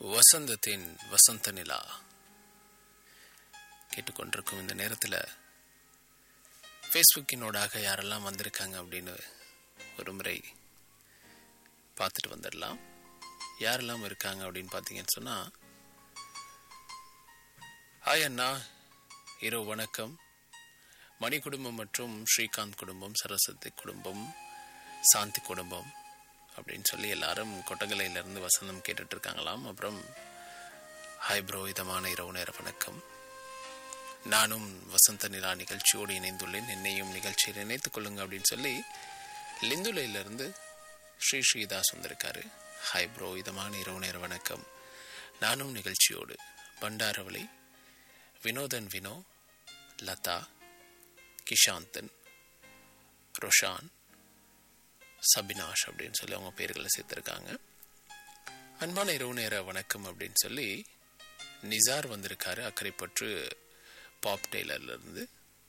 வசந்தத்தின் வசந்த நிலா கேட்டுக்கொண்டிருக்கும் இந்த நேரத்தில் ஃபேஸ்புக்கினோடாக யாரெல்லாம் வந்திருக்காங்க அப்படின்னு ஒரு முறை பார்த்துட்டு வந்துடலாம் யாரெல்லாம் இருக்காங்க அப்படின்னு பார்த்தீங்கன்னு சொன்னால் ஹாய் அண்ணா இரவு வணக்கம் மணி குடும்பம் மற்றும் ஸ்ரீகாந்த் குடும்பம் சரஸ்வதி குடும்பம் சாந்தி குடும்பம் அப்படின்னு சொல்லி எல்லாரும் கொட்டகலையிலேருந்து வசந்தம் கேட்டுட்டு இருக்காங்களாம் அப்புறம் ஹாய் ப்ரோ இதமான இரவு நேர வணக்கம் நானும் வசந்த நிலா நிகழ்ச்சியோடு இணைந்துள்ளேன் என்னையும் நிகழ்ச்சியில் இணைத்துக் கொள்ளுங்க அப்படின்னு சொல்லி லிந்துலையிலிருந்து ஸ்ரீ ஸ்ரீதாஸ் வந்திருக்காரு ஹாய் ப்ரோ இதமான இரவு நேர வணக்கம் நானும் நிகழ்ச்சியோடு பண்டாரவளை வினோதன் வினோ லதா கிஷாந்தன் ரோஷான் சபினாஷ் அப்படின்னு சொல்லி அவங்க பேர்களை சேர்த்துருக்காங்க அன்பான இரவு நேர வணக்கம் அப்படின்னு சொல்லி நிசார் வந்திருக்காரு அக்கறைப்பற்று பாப் டெய்லர்லேருந்து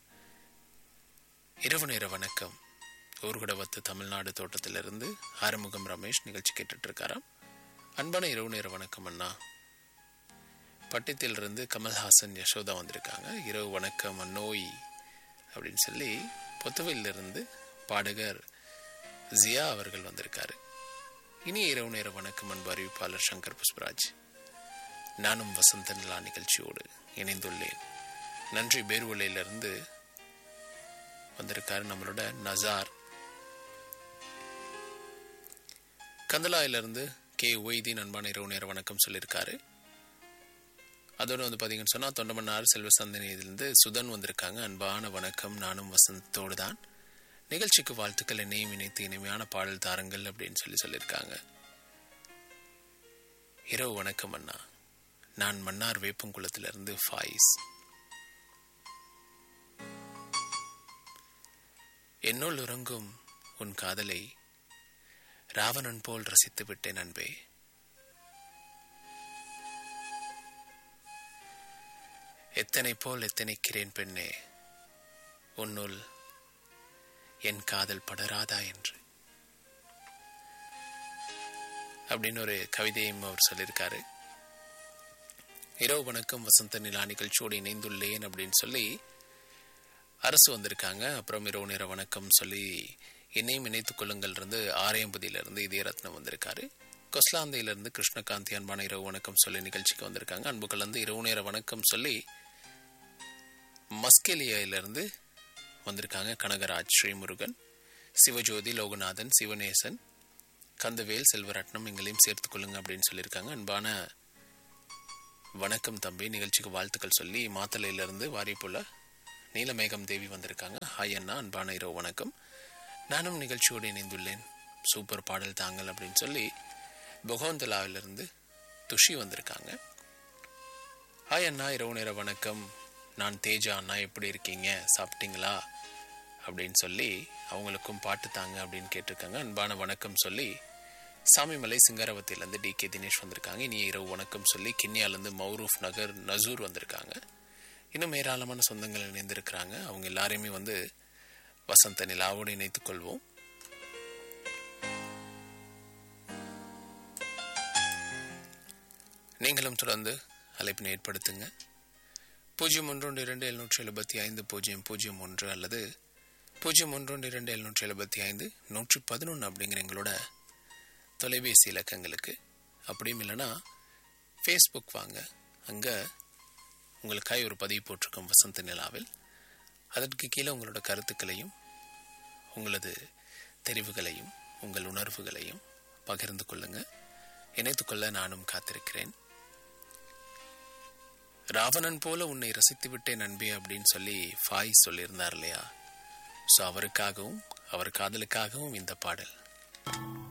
இரவு நேர வணக்கம் ஊர்குடவத்து தமிழ்நாடு தோட்டத்திலிருந்து ஆறுமுகம் ரமேஷ் நிகழ்ச்சி கேட்டுட்டு இருக்காராம் அன்பான இரவு நேர வணக்கம் அண்ணா பட்டித்திலிருந்து கமல்ஹாசன் யசோதா வந்திருக்காங்க இரவு வணக்கம் நோய் அப்படின்னு சொல்லி பொத்துவையிலிருந்து பாடகர் ஜியா அவர்கள் வந்திருக்காரு இனிய இரவு நேர வணக்கம் அன்பு அறிவிப்பாளர் சங்கர் புஷ்பராஜ் நானும் வசந்த நிலா நிகழ்ச்சியோடு இணைந்துள்ளேன் நன்றி பேர்வலையிலிருந்து வந்திருக்காரு நம்மளோட நசார் கந்தலாயிலிருந்து கே ஒய்தீன் அன்பான இரவு நேர வணக்கம் சொல்லியிருக்காரு அதோடு வந்து பார்த்தீங்கன்னு சொன்னால் தொண்டமன்னார் செல்வசந்தனியிலிருந்து சுதன் வந்திருக்காங்க அன்பான வணக்கம் நானும் வசந்தத்தோடு தான் நிகழ்ச்சிக்கு வாழ்த்துக்கள் என்னையும் இணைத்து இனிமையான பாடல் தாருங்கள் அப்படின்னு சொல்லி சொல்லியிருக்காங்க இரவு வணக்கம் அண்ணா நான் மன்னார் வேப்பங்குளத்திலிருந்து ஃபாயிஸ் என்னுள் உறங்கும் உன் காதலை ராவணன் போல் ரசித்து விட்டேன் அன்பே எத்தனை போல் எத்தனைக்கிறேன் பெண்ணே உன்னுள் என் காதல் படராதா என்று அப்படின்னு ஒரு கவிதையும் அவர் சொல்லியிருக்காரு இரவு வணக்கம் வசந்த நிலா நிகழ்ச்சியோடு இணைந்துள்ளேன் அப்படின்னு சொல்லி அரசு வந்திருக்காங்க அப்புறம் இரவு நேர வணக்கம் சொல்லி என்னையும் இணைத்துக் கொள்ளுங்கள் இருந்து ஆரையம்பதியிலிருந்து இதயரத்னம் வந்திருக்காரு கொஸ்லாந்தையிலிருந்து கிருஷ்ணகாந்தி அன்பான இரவு வணக்கம் சொல்லி நிகழ்ச்சிக்கு வந்திருக்காங்க அன்பு கலந்து இரவு நேர வணக்கம் சொல்லி மஸ்கெலியாயிலிருந்து வந்திருக்காங்க கனகராஜ் ஸ்ரீமுருகன் சிவஜோதி லோகநாதன் சிவநேசன் கந்தவேல் செல்வரட்னம் எங்களையும் சேர்த்துக் கொள்ளுங்க அப்படின்னு சொல்லியிருக்காங்க அன்பான வணக்கம் தம்பி நிகழ்ச்சிக்கு வாழ்த்துக்கள் சொல்லி மாத்தலையிலிருந்து வாரிப்புள்ள நீலமேகம் தேவி வந்திருக்காங்க ஹாய் அண்ணா அன்பான இரவு வணக்கம் நானும் நிகழ்ச்சியோடு இணைந்துள்ளேன் சூப்பர் பாடல் தாங்கள் அப்படின்னு சொல்லி பொகோந்தலாவிலிருந்து துஷி வந்திருக்காங்க ஹாய் அண்ணா இரவு நேர வணக்கம் நான் தேஜா அண்ணா எப்படி இருக்கீங்க சாப்பிட்டீங்களா அப்படின்னு சொல்லி அவங்களுக்கும் பாட்டு தாங்க அப்படின்னு கேட்டிருக்காங்க அன்பான வணக்கம் சொல்லி சாமிமலை சிங்காரவத்திலேருந்து டி கே தினேஷ் வந்திருக்காங்க இனி இரவு வணக்கம் சொல்லி கிண்ணியாலேருந்து மௌரூஃப் நகர் நசூர் வந்திருக்காங்க இன்னும் ஏராளமான சொந்தங்கள் இணைந்திருக்கிறாங்க அவங்க எல்லாரையுமே வந்து வசந்த நிலாவோடு இணைத்துக் கொள்வோம் நீங்களும் தொடர்ந்து அழைப்பினை ஏற்படுத்துங்க பூஜ்ஜியம் ஒன்று இரண்டு எழுநூற்றி எழுபத்தி ஐந்து பூஜ்ஜியம் பூஜ்ஜியம் ஒன்று அல்லது பூஜ்ஜியம் ஒன்று இரண்டு எழுநூற்றி எழுபத்தி ஐந்து நூற்றி பதினொன்று அப்படிங்கிற எங்களோட தொலைபேசி இலக்கங்களுக்கு அப்படியும் இல்லைன்னா ஃபேஸ்புக் வாங்க அங்கே உங்களுக்காக ஒரு பதிவு போட்டிருக்கோம் வசந்த நிலாவில் அதற்கு கீழே உங்களோட கருத்துக்களையும் உங்களது தெரிவுகளையும் உங்கள் உணர்வுகளையும் பகிர்ந்து கொள்ளுங்க இணைத்துக்கொள்ள நானும் காத்திருக்கிறேன் ராவணன் போல உன்னை ரசித்து விட்டேன் நண்பே அப்படின்னு சொல்லி ஃபாய் சொல்லியிருந்தார் இல்லையா ஸோ அவருக்காகவும் அவர் காதலுக்காகவும் இந்த பாடல்